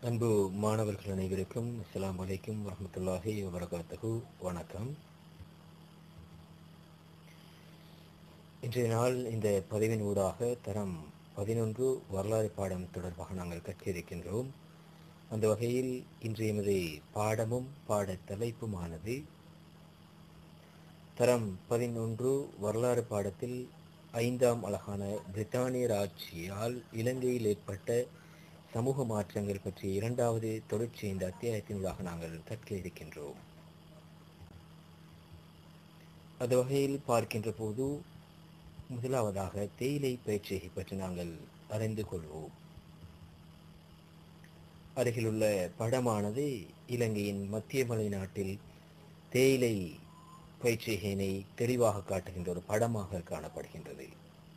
அன்பு மாணவர்கள் அனைவருக்கும் அஸ்ஸலாமு அலைக்கும் வரஹ்மத்துல்லாஹி வபரகாத்துஹு வணக்கம் இன்றைய நாள் இந்த பதிவின் ஊடாக தரம் பதினொன்று வரலாறு பாடம் தொடர்பாக நாங்கள் கற்க இருக்கின்றோம் அந்த வகையில் இன்றைய எமது பாடமும் பாட தலைப்புமானது தரம் பதினொன்று வரலாறு பாடத்தில் ஐந்தாம் அழகான பிரித்தானியர் ஆட்சியால் இலங்கையில் ஏற்பட்ட சமூக மாற்றங்கள் பற்றிய இரண்டாவது தொடர்ச்சி இந்த அத்தியாயத்தினூடாக நாங்கள் கற்க இருக்கின்றோம் அந்த வகையில் பார்க்கின்ற போது முதலாவதாக தேயிலை பயிற்சியை பற்றி நாங்கள் அறிந்து கொள்வோம் அருகிலுள்ள படமானது இலங்கையின் மத்திய மலை நாட்டில் தேயிலை பயிற்சியினை தெளிவாக காட்டுகின்ற ஒரு படமாக காணப்படுகின்றது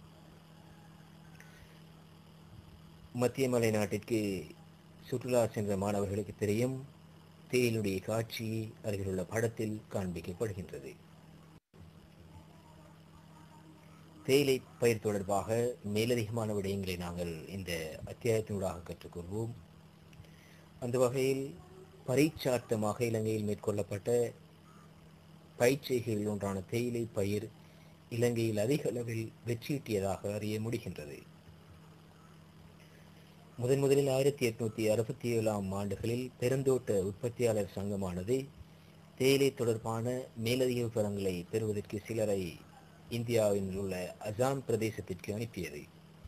மத்திய மலை நாட்டிற்கு சுற்றுலா சென்ற மாணவர்களுக்கு தெரியும் தேயிலுடைய காட்சி அருகிலுள்ள படத்தில் காண்பிக்கப்படுகின்றது தேயிலை பயிர் தொடர்பாக மேலதிகமான விடயங்களை நாங்கள் இந்த அத்தியாயத்தினூடாக கற்றுக்கொள்வோம் அந்த வகையில் பரீட்சார்த்தமாக இலங்கையில் மேற்கொள்ளப்பட்ட பயிற்சிகைகள் ஒன்றான தேயிலை பயிர் இலங்கையில் அதிக அளவில் வெற்றியீட்டியதாக அறிய முடிகின்றது முதன் முதலில் ஆயிரத்தி எட்நூத்தி அறுபத்தி ஏழாம் ஆண்டுகளில் பெருந்தோட்ட உற்பத்தியாளர் சங்கமானது தேயிலை தொடர்பான மேலதிக விவரங்களை பெறுவதற்கு சிலரை இந்தியாவில் உள்ள அசாம் பிரதேசத்திற்கு அனுப்பியது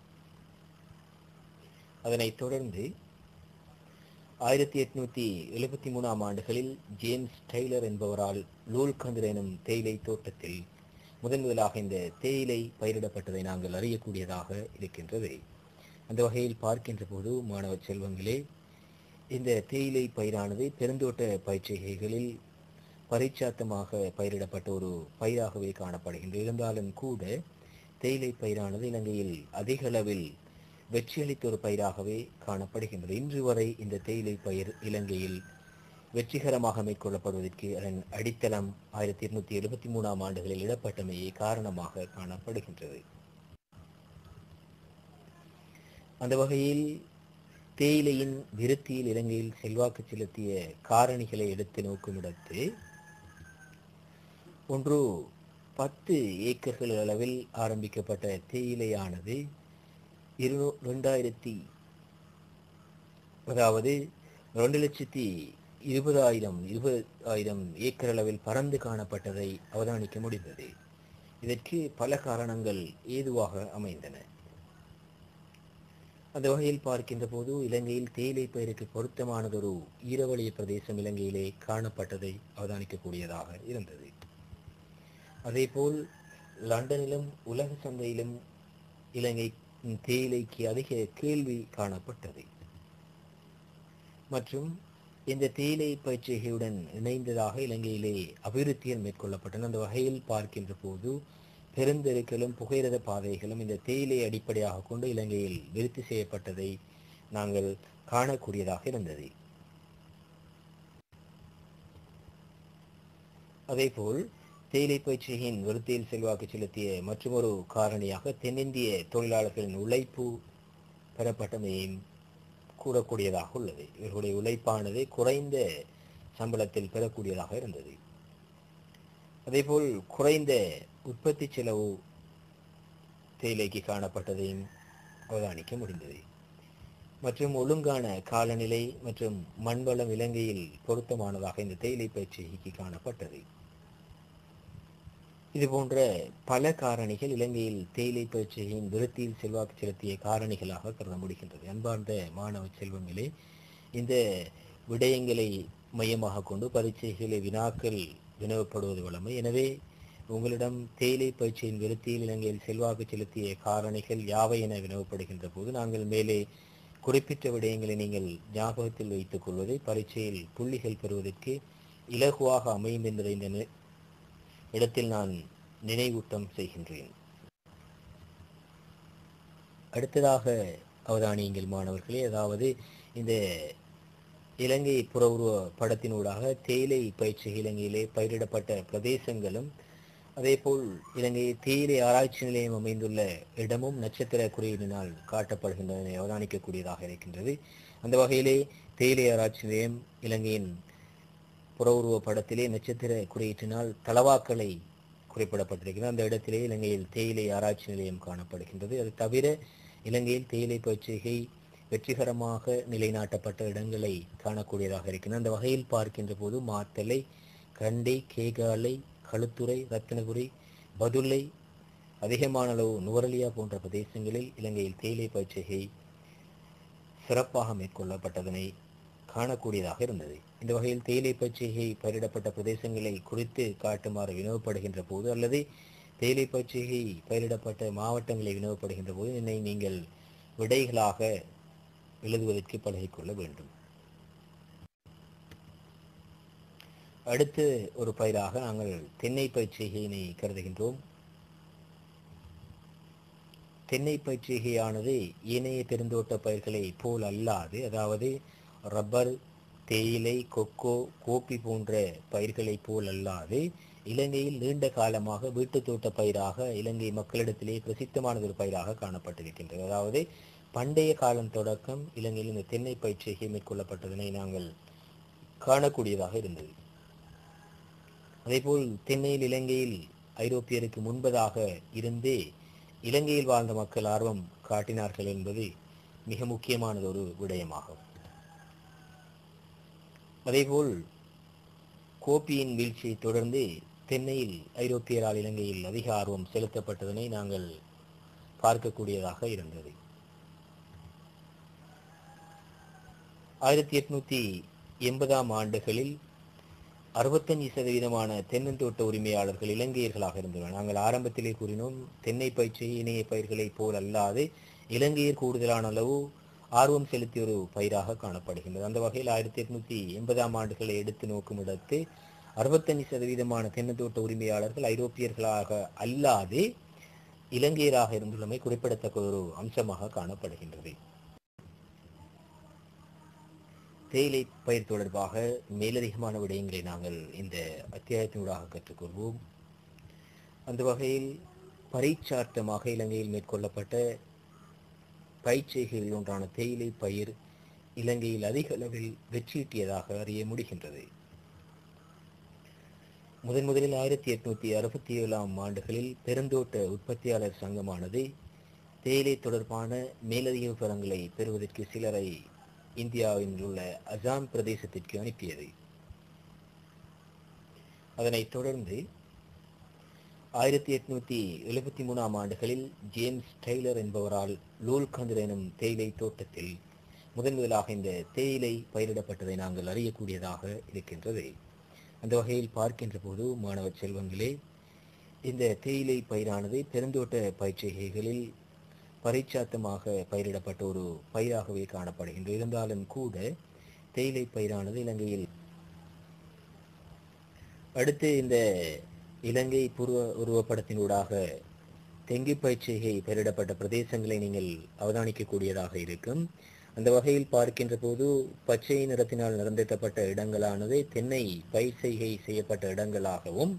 அதனைத் தொடர்ந்து ஆயிரத்தி எட்நூத்தி எழுபத்தி மூணாம் ஆண்டுகளில் ஜேம்ஸ் டெய்லர் என்பவரால் லூல்கந்தர் எனும் தேயிலை தோட்டத்தில் முதன் முதலாக இந்த தேயிலை பயிரிடப்பட்டதை நாங்கள் அறியக்கூடியதாக இருக்கின்றது அந்த வகையில் பார்க்கின்ற போது மாணவ செல்வங்களே இந்த தேயிலை பயிரானது பெருந்தோட்ட பயிற்சிகைகளில் பரிச்சாத்தமாக பயிரிடப்பட்ட ஒரு பயிராகவே காணப்படுகின்றது இருந்தாலும் கூட தேயிலை பயிரானது இலங்கையில் அதிக அளவில் வெற்றியளித்த ஒரு பயிராகவே காணப்படுகின்றது இன்று வரை இந்த தேயிலை பயிர் இலங்கையில் வெற்றிகரமாக மேற்கொள்ளப்படுவதற்கு அதன் அடித்தளம் ஆயிரத்தி இருநூத்தி எழுபத்தி மூணாம் ஆண்டுகளில் இடப்பட்டமையே காரணமாக காணப்படுகின்றது அந்த வகையில் தேயிலையின் விருத்தியில் இலங்கையில் செல்வாக்கு செலுத்திய காரணிகளை எடுத்து நோக்கும் இடத்து ஒன்று பத்து ஏக்கர்கள் அளவில் ஆரம்பிக்கப்பட்ட தேயிலையானது இரு ரெண்டாயிரத்தி அதாவது ரெண்டு லட்சத்தி இருபதாயிரம் இருபதாயிரம் ஏக்கர் அளவில் பறந்து காணப்பட்டதை அவதானிக்க முடிந்தது இதற்கு பல காரணங்கள் ஏதுவாக அமைந்தன அந்த வகையில் பார்க்கின்ற போது இலங்கையில் தேயிலை பயிருக்கு பொருத்தமானதொரு ஈரவழிய பிரதேசம் இலங்கையிலே காணப்பட்டதை அவதானிக்கக்கூடியதாக இருந்தது அதேபோல் லண்டனிலும் உலக சந்தையிலும் இலங்கை தேயிலைக்கு அதிக கேள்வி காணப்பட்டது மற்றும் இந்த தேயிலை பயிற்சிகையுடன் இணைந்ததாக இலங்கையிலே அபிவிருத்திகள் மேற்கொள்ளப்பட்டன அந்த வகையில் பார்க்கின்ற போது பெருந்தெருக்களும் புகையிரத பாதைகளும் இந்த தேயிலை அடிப்படையாக கொண்டு இலங்கையில் விருத்தி செய்யப்பட்டதை நாங்கள் காணக்கூடியதாக இருந்தது அதேபோல் தேயிலை பயிற்சியின் விருத்தியில் செல்வாக்கு செலுத்திய மற்றொரு காரணியாக தென்னிந்திய தொழிலாளர்களின் உழைப்பு பெறப்பட்டமையும் கூறக்கூடியதாக உள்ளது இவர்களுடைய உழைப்பானது குறைந்த சம்பளத்தில் பெறக்கூடியதாக இருந்தது அதேபோல் குறைந்த உற்பத்தி செலவு தேயிலைக்கு காணப்பட்டதையும் அவதானிக்க முடிந்தது மற்றும் ஒழுங்கான காலநிலை மற்றும் மண்வளம் இலங்கையில் பொருத்தமானதாக இந்த தேயிலை பயிற்சிக்கு காணப்பட்டது இது போன்ற பல காரணிகள் இலங்கையில் தேயிலை பயிற்சியின் விருத்தியில் செல்வாக்கு செலுத்திய காரணிகளாக கருத முடிகின்றது அன்பார்ந்த மாணவ செல்வங்களே இந்த விடயங்களை மையமாக கொண்டு பரீட்சைகளை வினாக்கள் வினவப்படுவது வளமை எனவே உங்களிடம் தேயிலை பயிற்சியின் விருத்தியில் இலங்கையில் செல்வாக்கு செலுத்திய காரணிகள் யாவை என வினவப்படுகின்ற போது நாங்கள் மேலே குறிப்பிட்ட விடயங்களை நீங்கள் ஞாபகத்தில் வைத்துக் கொள்வதை பரீட்சையில் புள்ளிகள் பெறுவதற்கு இலகுவாக அமையும் என்பதை இந்த இடத்தில் நான் நினைவூட்டம் செய்கின்றேன் அடுத்ததாக அவதானியங்கள் மாணவர்களே அதாவது இந்த இலங்கை புறவுருவ படத்தினூடாக தேயிலை பயிற்சி இலங்கையிலே பயிரிடப்பட்ட பிரதேசங்களும் அதேபோல் இலங்கை தேயிலை ஆராய்ச்சி நிலையம் அமைந்துள்ள இடமும் நட்சத்திர குறியீடினால் காட்டப்படுகின்றன அவதானிக்கக்கூடியதாக இருக்கின்றது அந்த வகையிலே தேயிலை ஆராய்ச்சி நிலையம் இலங்கையின் புற உருவ படத்திலே நட்சத்திர குறியீட்டினால் தலவாக்களை குறிப்பிடப்பட்டிருக்கிறது அந்த இடத்திலே இலங்கையில் தேயிலை ஆராய்ச்சி நிலையம் காணப்படுகின்றது அது தவிர இலங்கையில் தேயிலை பயிற்சிகை வெற்றிகரமாக நிலைநாட்டப்பட்ட இடங்களை காணக்கூடியதாக இருக்கின்றன அந்த வகையில் பார்க்கின்ற போது மாத்தலை கண்டி கேகாலை களுத்துறை ரத்தினபுரி பதுளை அதிகமான அளவு நுவரலியா போன்ற பிரதேசங்களில் இலங்கையில் தேயிலை பயிற்சிகை சிறப்பாக மேற்கொள்ளப்பட்டதனை காணக்கூடியதாக இருந்தது இந்த வகையில் தேயிலை பயிற்சிகை பயிரிடப்பட்ட பிரதேசங்களை குறித்து காட்டுமாறு வினவப்படுகின்ற போது அல்லது தேயிலை பயிற்சிகை பயிரிடப்பட்ட மாவட்டங்களை வினவப்படுகின்ற போது இதனை நீங்கள் விடைகளாக எழுதுவதற்கு பழகிக்கொள்ள வேண்டும் அடுத்து ஒரு பயிராக நாங்கள் தென்னை பயிற்சிகையினை கருதுகின்றோம் தென்னை பயிற்சிகையானது ஏனைய பெருந்தோட்ட பயிர்களை போல் அல்லாது அதாவது ரப்பர் தேயிலை கொக்கோ கோப்பி போன்ற பயிர்களைப் போல் அல்லாது இலங்கையில் நீண்ட காலமாக வீட்டுத் தோட்ட பயிராக இலங்கை மக்களிடத்திலே பிரசித்தமானது ஒரு பயிராக காணப்பட்டிருக்கின்றது அதாவது பண்டைய காலம் தொடக்கம் இலங்கையில் இந்த தென்னை பயிற்சிகை மேற்கொள்ளப்பட்டதனை நாங்கள் காணக்கூடியதாக இருந்தது அதேபோல் தென்னையில் இலங்கையில் ஐரோப்பியருக்கு முன்பதாக இருந்தே இலங்கையில் வாழ்ந்த மக்கள் ஆர்வம் காட்டினார்கள் என்பது மிக முக்கியமானது ஒரு விடயமாகும் அதேபோல் கோப்பியின் வீழ்ச்சியை தொடர்ந்து தென்னையில் ஐரோப்பியரால் இலங்கையில் அதிக ஆர்வம் செலுத்தப்பட்டதனை நாங்கள் பார்க்கக்கூடியதாக இருந்தது ஆயிரத்தி எட்நூத்தி எண்பதாம் ஆண்டுகளில் அறுபத்தஞ்சு சதவீதமான தென்னந்தோட்ட உரிமையாளர்கள் இலங்கையர்களாக இருந்தனர் நாங்கள் ஆரம்பத்திலே கூறினோம் தென்னை பயிற்சி இணைய பயிர்களைப் போல் அல்லாது இலங்கையர் கூடுதலான அளவு ஆர்வம் செலுத்திய ஒரு பயிராக காணப்படுகின்றது அந்த வகையில் ஆயிரத்தி எட்நூத்தி எண்பதாம் ஆண்டுகளை எடுத்து நோக்கும் இடத்து அறுபத்தஞ்சு சதவீதமான தென்னந்தோட்ட உரிமையாளர்கள் ஐரோப்பியர்களாக அல்லாது இலங்கையராக இருந்துள்ளமை குறிப்பிடத்தக்க ஒரு அம்சமாக காணப்படுகின்றது தேயிலை பயிர் தொடர்பாக மேலதிகமான விடயங்களை நாங்கள் இந்த அத்தியாயத்தினூடாக கற்றுக்கொள்வோம் அந்த வகையில் பரீட்சார்த்தமாக இலங்கையில் மேற்கொள்ளப்பட்ட பயிற்சிகளில் ஒன்றான தேயிலை பயிர் இலங்கையில் அதிக அளவில் வெற்றியீட்டியதாக அறிய முடிகின்றது முதன் முதலில் ஆயிரத்தி எட்நூத்தி அறுபத்தி ஏழாம் ஆண்டுகளில் பெருந்தோட்ட உற்பத்தியாளர் சங்கமானது தேயிலை தொடர்பான மேலதிக விவரங்களை பெறுவதற்கு சிலரை இந்தியாவில் உள்ள அசாம் பிரதேசத்திற்கு அனுப்பியது அதனைத் தொடர்ந்து ஆயிரத்தி எட்நூத்தி எழுபத்தி மூணாம் ஆண்டுகளில் ஜேம்ஸ் டெய்லர் என்பவரால் லூல்கந்தர் எனும் தேயிலை தோட்டத்தில் முதன் முதலாக இந்த தேயிலை பயிரிடப்பட்டதை நாங்கள் அறியக்கூடியதாக இருக்கின்றது அந்த வகையில் பார்க்கின்ற போது மாணவ செல்வங்களே இந்த தேயிலை பயிரானது பெருந்தோட்ட பயிற்சிகைகளில் பரிச்சாத்தமாக பயிரிடப்பட்ட ஒரு பயிராகவே காணப்படுகின்றது இருந்தாலும் கூட தேயிலை பயிரானது இலங்கையில் அடுத்து இந்த இலங்கை பூர்வ உருவப்படத்தினூடாக தெங்கி பயிற்சிகை பயிரிடப்பட்ட பிரதேசங்களை நீங்கள் அவதானிக்கக்கூடியதாக இருக்கும் அந்த வகையில் பார்க்கின்ற போது பச்சை நிறத்தினால் நிறந்திட்டப்பட்ட இடங்களானது தென்னை பயிர் செய்கை செய்யப்பட்ட இடங்களாகவும்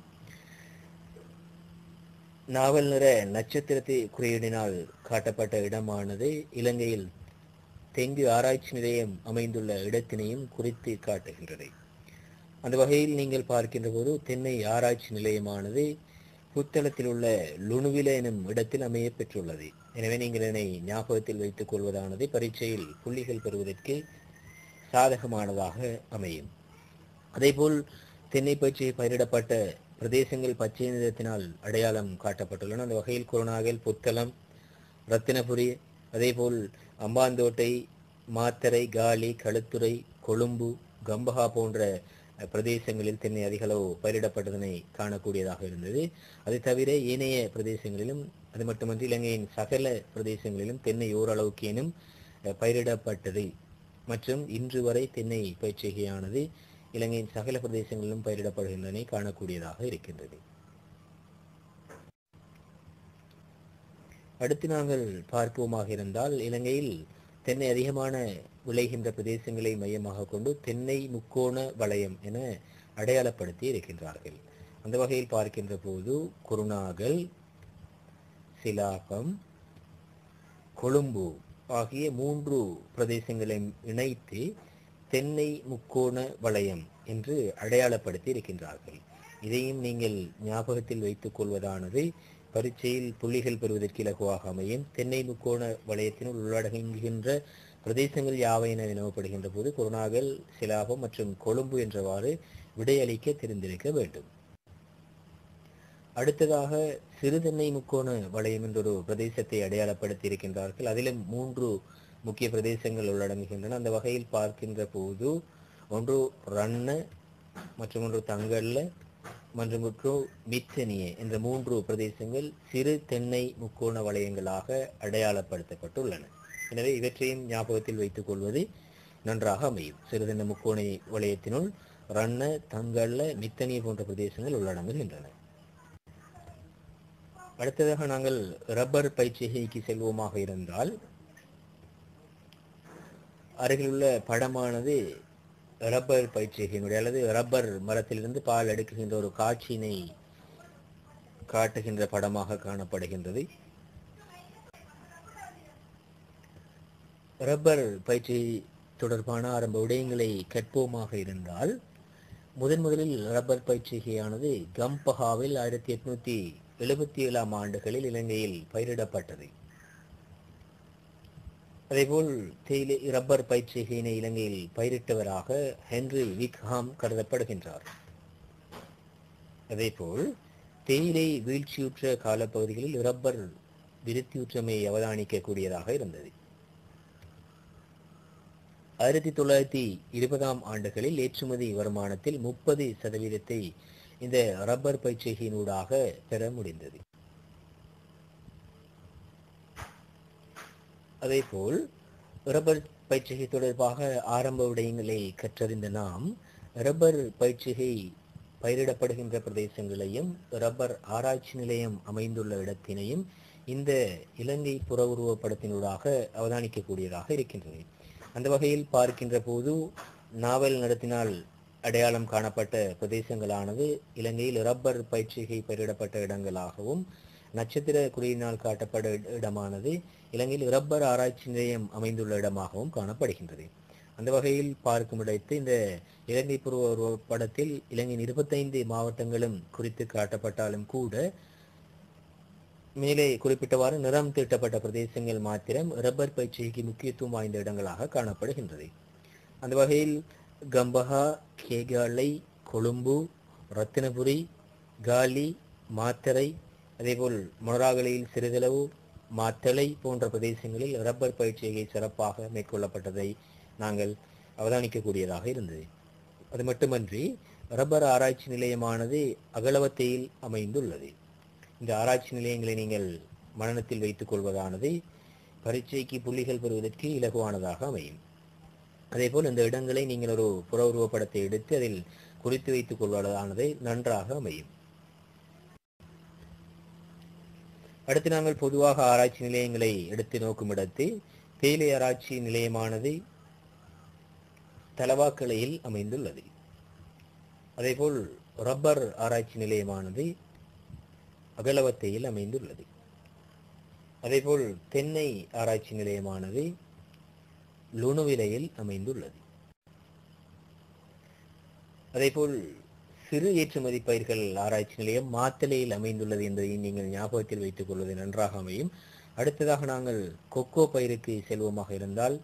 நாவல் நிற நட்சத்திரத்தை குறியீடினால் காட்டப்பட்ட இடமானது இலங்கையில் தெங்கு ஆராய்ச்சி நிலையம் அமைந்துள்ள இடத்தினையும் குறித்து காட்டுகின்றது அந்த வகையில் நீங்கள் பார்க்கின்ற போது தென்னை ஆராய்ச்சி நிலையமானது புத்தளத்தில் உள்ள லுணுவில எனும் இடத்தில் அமைய பெற்றுள்ளது எனவே நீங்கள் இதனை ஞாபகத்தில் வைத்துக் கொள்வதானது பரீட்சையில் புள்ளிகள் பெறுவதற்கு சாதகமானதாக அமையும் அதேபோல் தென்னை பயிற்சியை பயிரிடப்பட்ட பிரதேசங்கள் பச்சை நிறத்தினால் அடையாளம் காட்டப்பட்டுள்ளன அந்த வகையில் குருநாகல் புத்தளம் ரத்தினபுரி அதேபோல் அம்பாந்தோட்டை மாத்தரை காலி களுத்துறை கொழும்பு கம்பஹா போன்ற பிரதேசங்களில் தென்னை அதிக அளவு பயிரிடப்பட்டதனை காணக்கூடியதாக இருந்தது அதை தவிர ஏனைய பிரதேசங்களிலும் அது மட்டுமன்றி இலங்கையின் சகல பிரதேசங்களிலும் தென்னை ஓரளவுக்கேனும் பயிரிடப்பட்டது மற்றும் இன்று வரை தென்னை பயிற்சிகையானது இலங்கையின் சகல பிரதேசங்களிலும் பயிரிடப்படுகின்றனை காணக்கூடியதாக இருக்கின்றது அடுத்து நாங்கள் பார்ப்போமாக இருந்தால் இலங்கையில் தென்னை அதிகமான விளைகின்ற பிரதேசங்களை மையமாக கொண்டு தென்னை முக்கோண வளையம் என அடையாளப்படுத்தி இருக்கின்றார்கள் அந்த வகையில் பார்க்கின்ற போது குருநாகல் சிலாகம் கொழும்பு ஆகிய மூன்று பிரதேசங்களை இணைத்து தென்னை முக்கோண வளையம் என்று அடையாளப்படுத்தி இருக்கின்றார்கள் இதையும் நீங்கள் ஞாபகத்தில் வைத்துக் கொள்வதானது பரீட்சையில் புள்ளிகள் பெறுவதற்கு இலகுவாக அமையும் தென்னை முக்கோண வளையத்தினுள் உள்ளடங்குகின்ற பிரதேசங்கள் யாவை என வினவப்படுகின்ற போது குருநாகல் சிலாபம் மற்றும் கொழும்பு என்றவாறு விடையளிக்க தெரிந்திருக்க வேண்டும் அடுத்ததாக சிறுதென்னை முக்கோண வளையம் என்றொரு பிரதேசத்தை அடையாளப்படுத்தி இருக்கின்றார்கள் அதிலும் மூன்று முக்கிய பிரதேசங்கள் உள்ளடங்குகின்றன அந்த வகையில் பார்க்கின்ற போது ஒன்று ரன்ன மற்றும் ஒன்று தங்கல்ல மற்றும் ஒன்று மித்தனியே என்ற மூன்று பிரதேசங்கள் சிறு தென்னை முக்கோண வளையங்களாக அடையாளப்படுத்தப்பட்டுள்ளன எனவே இவற்றையும் ஞாபகத்தில் வைத்துக் கொள்வது நன்றாக அமையும் சிறுதென்னை முக்கோண வளையத்தினுள் ரன்ன தங்கல்ல மித்தனிய போன்ற பிரதேசங்கள் உள்ளடங்குகின்றன அடுத்ததாக நாங்கள் ரப்பர் பயிற்சிகைக்கு செல்வோமாக இருந்தால் அருகிலுள்ள படமானது ரப்பர் பயிற்சிகையினுடைய அல்லது ரப்பர் மரத்திலிருந்து பால் எடுக்குகின்ற ஒரு காட்சியினை காட்டுகின்ற படமாக காணப்படுகின்றது ரப்பர் பயிற்சி தொடர்பான ஆரம்ப விடயங்களை கற்போமாக இருந்தால் முதன் முதலில் ரப்பர் பயிற்சிகையானது கம்பஹாவில் ஆயிரத்தி எட்நூத்தி எழுபத்தி ஏழாம் ஆண்டுகளில் இலங்கையில் பயிரிடப்பட்டது அதேபோல் தேயிலை ரப்பர் பயிற்சிகையினை இலங்கையில் பயிரிட்டவராக ஹென்றி விக்ஹாம் கருதப்படுகின்றார் அதேபோல் தேயிலை வீழ்ச்சியுற்ற காலப்பகுதிகளில் ரப்பர் விருத்தியுற்றமையை அவதானிக்கக்கூடியதாக இருந்தது ஆயிரத்தி தொள்ளாயிரத்தி இருபதாம் ஆண்டுகளில் ஏற்றுமதி வருமானத்தில் முப்பது சதவீதத்தை இந்த ரப்பர் பயிற்சிகையினூடாக பெற முடிந்தது அதேபோல் ரப்பர் பயிற்சிகை தொடர்பாக ஆரம்ப விடயங்களை கற்றறிந்த நாம் ரப்பர் பயிற்சிகை பயிரிடப்படுகின்ற பிரதேசங்களையும் ரப்பர் ஆராய்ச்சி நிலையம் அமைந்துள்ள இடத்தினையும் இந்த இலங்கை புற உருவப்படத்தினூடாக அவதானிக்கக்கூடியதாக இருக்கின்றது அந்த வகையில் பார்க்கின்ற போது நாவல் நடத்தினால் அடையாளம் காணப்பட்ட பிரதேசங்களானது இலங்கையில் ரப்பர் பயிற்சிகை பயிரிடப்பட்ட இடங்களாகவும் நட்சத்திர குறியினால் காட்டப்பட்ட இடமானது இலங்கையில் ரப்பர் ஆராய்ச்சி நிலையம் அமைந்துள்ள இடமாகவும் காணப்படுகின்றது அந்த வகையில் பார்க்கும் இடத்து இந்த இலங்கை பூர்வ படத்தில் இலங்கையின் இருபத்தைந்து மாவட்டங்களும் குறித்து காட்டப்பட்டாலும் கூட மேலே குறிப்பிட்டவாறு நிறம் தீட்டப்பட்ட பிரதேசங்கள் மாத்திரம் ரப்பர் பயிற்சிக்கு முக்கியத்துவம் வாய்ந்த இடங்களாக காணப்படுகின்றது அந்த வகையில் கம்பஹா கேகாலை கொழும்பு ரத்தினபுரி காலி மாத்தரை அதேபோல் மொனராகலையில் சிறிதளவு மாத்தளை போன்ற பிரதேசங்களில் ரப்பர் பயிற்சியை சிறப்பாக மேற்கொள்ளப்பட்டதை நாங்கள் அவதானிக்கக்கூடியதாக இருந்தது அது மட்டுமன்றி ரப்பர் ஆராய்ச்சி நிலையமானது அகலவத்தையில் அமைந்துள்ளது இந்த ஆராய்ச்சி நிலையங்களை நீங்கள் மனநத்தில் வைத்துக் கொள்வதானது பரீட்சைக்கு புள்ளிகள் பெறுவதற்கு இலகுவானதாக அமையும் அதேபோல் இந்த இடங்களை நீங்கள் ஒரு புற உருவப்படத்தை எடுத்து அதில் குறித்து வைத்துக் கொள்வதானது நன்றாக அமையும் அடுத்து நாங்கள் பொதுவாக ஆராய்ச்சி நிலையங்களை எடுத்து நோக்கும் இடத்து தேயிலை ஆராய்ச்சி நிலையமானது தலவாக்கலையில் அமைந்துள்ளது அதேபோல் ரப்பர் ஆராய்ச்சி நிலையமானது அகலவத்தையில் அமைந்துள்ளது அதேபோல் தென்னை ஆராய்ச்சி நிலையமானது லுணுவிலையில் அமைந்துள்ளது அதேபோல் சிறு ஏற்றுமதி பயிர்கள் ஆராய்ச்சி நிலையம் மாத்தளையில் அமைந்துள்ளது என்பதை நீங்கள் ஞாபகத்தில் வைத்துக் கொள்வது நன்றாக அமையும் அடுத்ததாக நாங்கள் கொக்கோ பயிருக்கு செல்வமாக இருந்தால்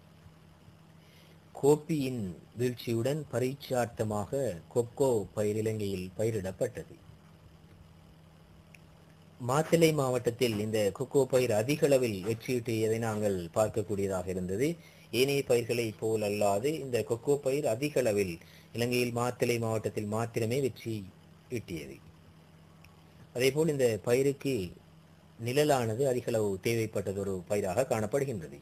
கோப்பியின் வீழ்ச்சியுடன் பரீட்சார்த்தமாக கொக்கோ பயிர் இலங்கையில் பயிரிடப்பட்டது மாத்தளை மாவட்டத்தில் இந்த கொக்கோ பயிர் அதிக அளவில் வெற்றியீட்டியதை நாங்கள் பார்க்கக்கூடியதாக இருந்தது ஏனைய பயிர்களை போல் அல்லாது இந்த கொக்கோ பயிர் அதிக அளவில் இலங்கையில் மாத்தளை மாவட்டத்தில் மாத்திரமே வெற்றி ஈட்டியது அதேபோல் இந்த பயிருக்கு நிழலானது அதிக அளவு தேவைப்பட்டது ஒரு பயிராக காணப்படுகின்றது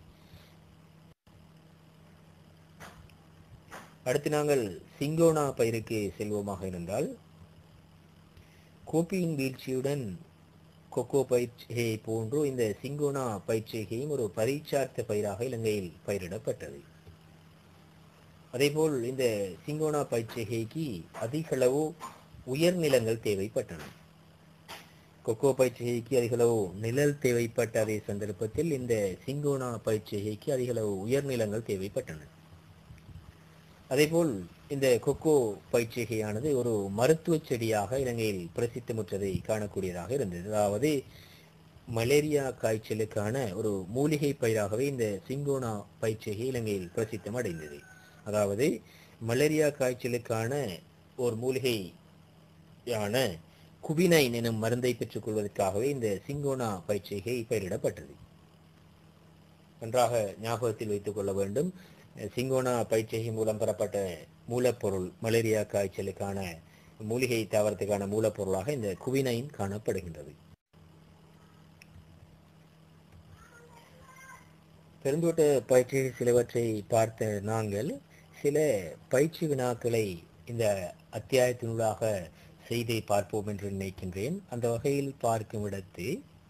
அடுத்து நாங்கள் சிங்கோனா பயிருக்கு செல்வோமாக இருந்தால் கோப்பியின் வீழ்ச்சியுடன் கொக்கோ பயிற்சிகையை போன்று இந்த சிங்கோனா பயிற்சிகையும் ஒரு பரீட்சார்த்த பயிராக இலங்கையில் பயிரிடப்பட்டது அதேபோல் இந்த சிங்கோனா பயிற்சிகைக்கு அதிக அளவு உயர்நிலங்கள் தேவைப்பட்டன கொக்கோ பயிற்சிகைக்கு அதிகளவு நிழல் தேவைப்பட்ட அதே சந்தர்ப்பத்தில் இந்த சிங்கோனா பயிற்சிகைக்கு அதிகளவு உயர்நிலங்கள் தேவைப்பட்டன அதேபோல் இந்த கொக்கோ பயிற்சிகையானது ஒரு மருத்துவ செடியாக இலங்கையில் பிரசித்தமுற்றதை காணக்கூடியதாக இருந்தது அதாவது மலேரியா காய்ச்சலுக்கான ஒரு மூலிகை பயிராகவே இந்த சிங்கோனா பயிற்சிகை இலங்கையில் பிரசித்தம் அடைந்தது அதாவது மலேரியா காய்ச்சலுக்கான ஒரு மூலிகையான குபினைன் எனும் மருந்தை பெற்றுக்கொள்வதற்காகவே இந்த சிங்கோனா பயிற்சிகை பயிரிடப்பட்டது நன்றாக ஞாபகத்தில் வைத்துக் கொள்ள வேண்டும் சிங்கோனா பயிற்சிகை மூலம் பெறப்பட்ட மூலப்பொருள் மலேரியா காய்ச்சலுக்கான மூலிகை தாவரத்துக்கான மூலப்பொருளாக இந்த குவினைன் காணப்படுகின்றது பெருந்தோட்ட பயிற்சி சிலவற்றை பார்த்த நாங்கள் சில பயிற்சி வினாக்களை இந்த அத்தியாயத்தினூடாக செய்தை பார்ப்போம் என்று நினைக்கின்றேன் அந்த வகையில் பார்க்கும் இடத்து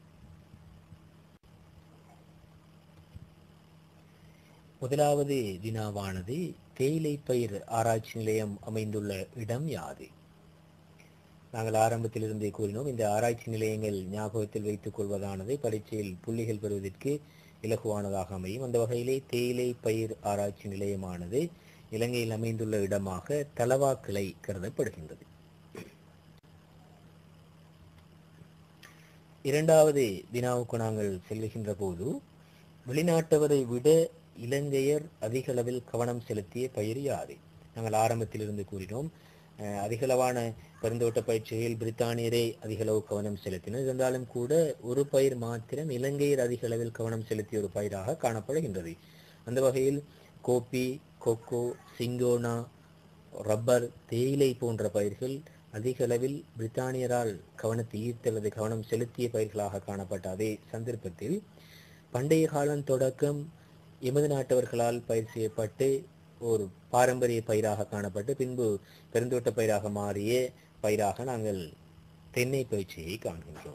முதலாவது வினாவானது தேயிலை பயிர் ஆராய்ச்சி நிலையம் அமைந்துள்ள இடம் யாது நாங்கள் ஆரம்பத்திலிருந்தே கூறினோம் இந்த ஆராய்ச்சி நிலையங்கள் ஞாபகத்தில் வைத்துக் கொள்வதானது பரீட்சையில் புள்ளிகள் பெறுவதற்கு இலகுவானதாக அமையும் அந்த வகையிலே தேயிலை பயிர் ஆராய்ச்சி நிலையமானது இலங்கையில் அமைந்துள்ள இடமாக தலவாக்கிளை கருதப்படுகின்றது இரண்டாவது வினாவுக்கு நாங்கள் செல்லுகின்ற போது வெளிநாட்டவரை விட இலங்கையர் அதிக அளவில் கவனம் செலுத்திய பயிர் யாது நாங்கள் ஆரம்பத்திலிருந்து கூறினோம் அஹ், அதிகளவான பெருந்தோட்ட பயிற்சிகளில் பிரித்தானியரே அதிக அளவு கவனம் செலுத்தினர் இருந்தாலும் கூட ஒரு பயிர் மாத்திரம் இலங்கையர் அதிக அளவில் கவனம் செலுத்திய ஒரு பயிராக காணப்படுகின்றது அந்த வகையில் கோப்பி கொக்கோ சிங்கோனா ரப்பர் தேயிலை போன்ற பயிர்கள் அதிக அளவில் பிரித்தானியரால் கவனத்தை ஈர்த்த அல்லது கவனம் செலுத்திய பயிர்களாக காணப்பட்ட அதே சந்தர்ப்பத்தில் பண்டைய காலம் தொடக்கம் எமது நாட்டவர்களால் பயிர் செய்யப்பட்டு ஒரு பாரம்பரிய பயிராக காணப்பட்டு பின்பு பெருந்தோட்ட பயிராக மாறிய பயிராக நாங்கள் தென்னை பயிற்சியை காண்கின்றோம்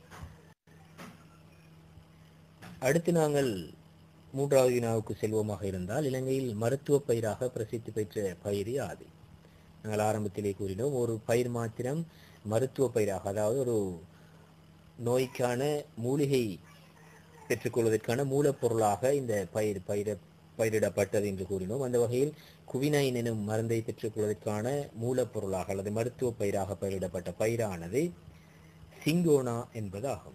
அடுத்து நாங்கள் மூன்றாவது வினாவுக்கு செல்வோமாக இருந்தால் இலங்கையில் மருத்துவ பயிராக பிரசித்தி பெற்ற பயிர் யாது நாங்கள் ஆரம்பத்திலே கூறினோம் ஒரு பயிர் மாத்திரம் மருத்துவ பயிராக அதாவது ஒரு நோய்க்கான மூலிகை பெற்றுக்கொள்வதற்கான மூலப்பொருளாக இந்த பயிர் பயிர பயிரிடப்பட்டது என்று கூறினோம் அந்த வகையில் குவினைன் எனும் மருந்தை பெற்றுக்கொள்வதற்கான மூலப்பொருளாக அல்லது மருத்துவ பயிராக பயிரிடப்பட்ட பயிரானது சிங்கோனா என்பதாகும்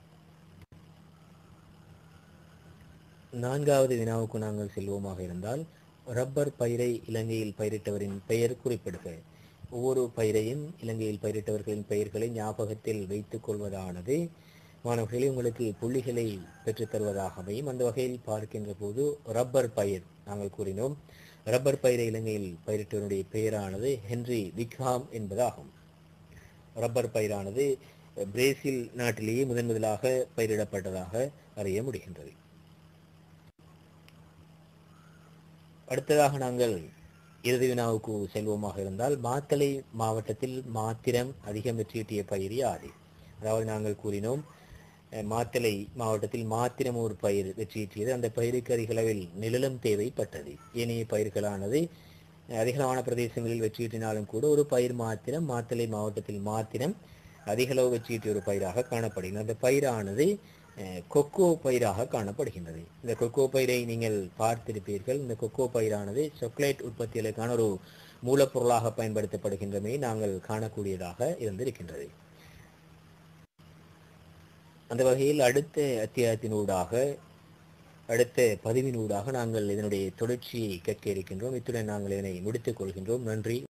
நான்காவது வினாவுக்கு நாங்கள் செல்வோமாக இருந்தால் ரப்பர் பயிரை இலங்கையில் பயிரிட்டவரின் பெயர் குறிப்பிடுக ஒவ்வொரு பயிரையும் இலங்கையில் பயிரிட்டவர்களின் பெயர்களை ஞாபகத்தில் வைத்துக் கொள்வதானது மாணவர்களே உங்களுக்கு புள்ளிகளை பெற்றுத் தருவதாக அமையும் அந்த வகையில் பார்க்கின்ற போது ரப்பர் பயிர் நாங்கள் கூறினோம் ரப்பர் பயிரை இலங்கையில் பயிரிட்டவருடைய பெயரானது ஹென்றி விக்ஹாம் என்பதாகும் ரப்பர் பயிரானது பிரேசில் நாட்டிலேயே முதன் முதலாக பயிரிடப்பட்டதாக அறிய முடிகின்றது அடுத்ததாக நாங்கள் இறுதி வினாவுக்கு செல்வோமாக இருந்தால் மாத்தளை மாவட்டத்தில் மாத்திரம் அதிகம் வெற்றியீட்டிய பயிர் யாது அதாவது நாங்கள் கூறினோம் அஹ், மாத்தளை மாவட்டத்தில் மாத்திரம் ஒரு பயிர் வெற்றியீட்டியது அந்த பயிருக்கு அதிக அளவில் நிழலும் தேவைப்பட்டது ஏனைய பயிர்களானது அஹ், அதிகளவான பிரதேசங்களில் வெற்றியீட்டினாலும் கூட ஒரு பயிர் மாத்திரம் மாத்தளை மாவட்டத்தில் மாத்திரம் அதிக அளவு வெற்றியீட்டிய ஒரு பயிராக காணப்படுகிறது அந்த பயிரானது அஹ், கொக்கோ பயிராக காணப்படுகின்றது இந்த கொக்கோ பயிரை நீங்கள் பார்த்திருப்பீர்கள் இந்த கொக்கோ பயிரானது சாக்லேட் உற்பத்திகளுக்கான ஒரு மூலப்பொருளாக பயன்படுத்தப்படுகின்றமை நாங்கள் காணக்கூடியதாக இருந்திருக்கின்றது அந்த வகையில் அடுத்த அத்தியாயத்தினூடாக அடுத்த பதிவினூடாக நாங்கள் இதனுடைய தொடர்ச்சியை கேட்க இருக்கின்றோம் இத்துடன் நாங்கள் இதனை முடித்துக் கொள்கின்றோம் நன்றி